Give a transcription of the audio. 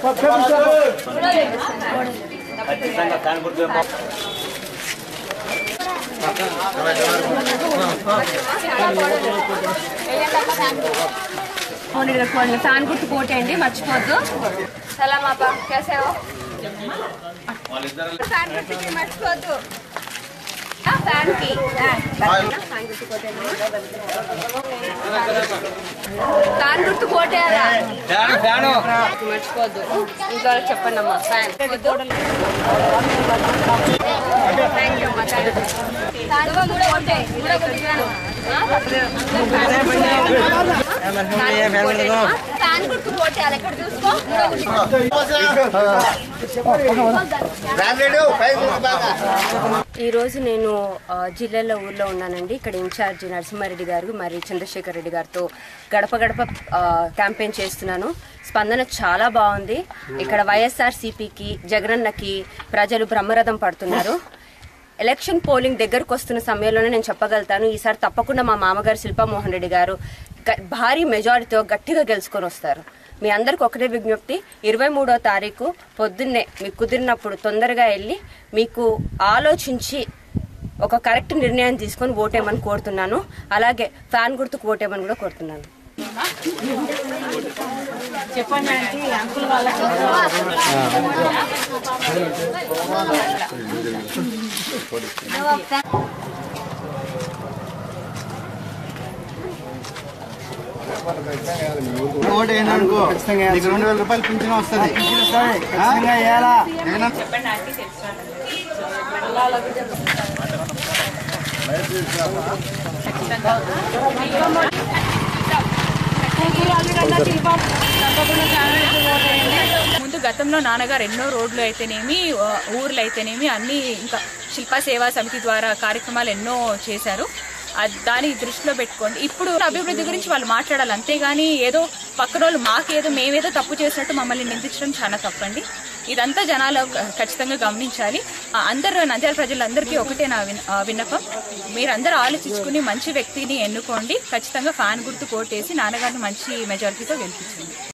ఖచ్చితంగా ఫ్యాన్ గుర్తు ఫ్యాన్ గుర్తు కోటేయండి మర్చిపోద్దు సలాం అబ్బా కేసావో వాళ్ళిద్దరు ఫ్యాన్ గుర్తుకి మర్చిపోద్దు ఆ, ఫ్యాన్ కి ఫ్యాన్ గుర్తు కోటేయండి ఫ్యాన్ గుర్తు కోటేయాలా ఫ్యాన్ ఫ్యాను మర్చిపోద్దు ఇంట్లో వాళ్ళకి చెప్పండి అమ్మా ఫ్యాన్ థ్యాంక్ యూ అమ్మా థ్యాంక్ యూ ఫ్యాన్ గుర్తు కోటే కూడా కొట్టినాను ఫ్యాన్ గుర్తు కోటేయాలి ఎక్కడ చూసుకో ఈ రోజు నేను ఆ, జిల్లాలో ఊర్లో ఉన్నానండి ఇక్కడ ఇన్ఛార్జ్ నరసింహారెడ్డి గారు మరి చంద్రశేఖర్ రెడ్డి గారితో గడప గడప ఆ, క్యాంపెయిన్ చేస్తున్నాను స్పందన చాలా బాగుంది ఇక్కడ వైఎస్ఆర్ సిపికి జగనన్నకి ప్రజలు బ్రహ్మరథం పడుతున్నారు ఎలక్షన్ పోలింగ్ దగ్గరకు వస్తున్న సమయంలోనే నేను చెప్పగలుగుతాను ఈసారి తప్పకుండా మా మామగారు శిల్పామోహన్ రెడ్డి గారు గ- భారీ మెజారిటీతో గట్టిగా గెలుచుకొని వస్తారు మీ అందరికి ఒకటే విజ్ఞప్తి ఇరవై మూడో తారీఖు పొద్దున్నే మీకు కుదిరినప్పుడు తొందరగా వెళ్ళి మీకు ఆలోచించి ఒక కరెక్ట్ నిర్ణయం తీసుకొని ఓటేయమని కోరుతున్నాను అలాగే ఫ్యాన్ గుర్తుకు ఓటేయమని కూడా కోరుతున్నాను ఓటు ఏందనుకో నీకు రెండు వేల రూపాయలు పింఛన్ వస్తుంది ఖచ్చితంగా వేయాలా ముందు గతంలో నాన్నగారు ఎన్నో రోడ్లు అయితేనేమి ఆ, ఊర్లు అయితేనేమి అన్ని ఇంకా శిల్పా సేవా సమితి ద్వారా కార్యక్రమాలు ఎన్నో చేశారు అది దాన్ని దృష్టిలో పెట్టుకోండి ఇప్పుడు అభివృద్ధి గురించి వాళ్ళు మాట్లాడాలి అంతేగాని ఏదో పక్కన వాళ్ళు మాకేదో మేమేదో తప్పు చేసినట్టు మమ్మల్ని నిందించడం చాలా తప్పండి ఇదంతా జనాలు ఖచ్చితంగా గమనించాలి ఆ, అందరూ నంద్యాల ప్రజలందరికీ ఒకటే నా విన్- ఆ, విన్నపం మీరందరూ ఆలోచించుకుని మంచి వ్యక్తిని ఎన్నుకోండి ఖచ్చితంగా ఫ్యాన్ గుర్తు కోటేసి నాన్నగారిని మంచి మెజారిటీతో గెలిపించండి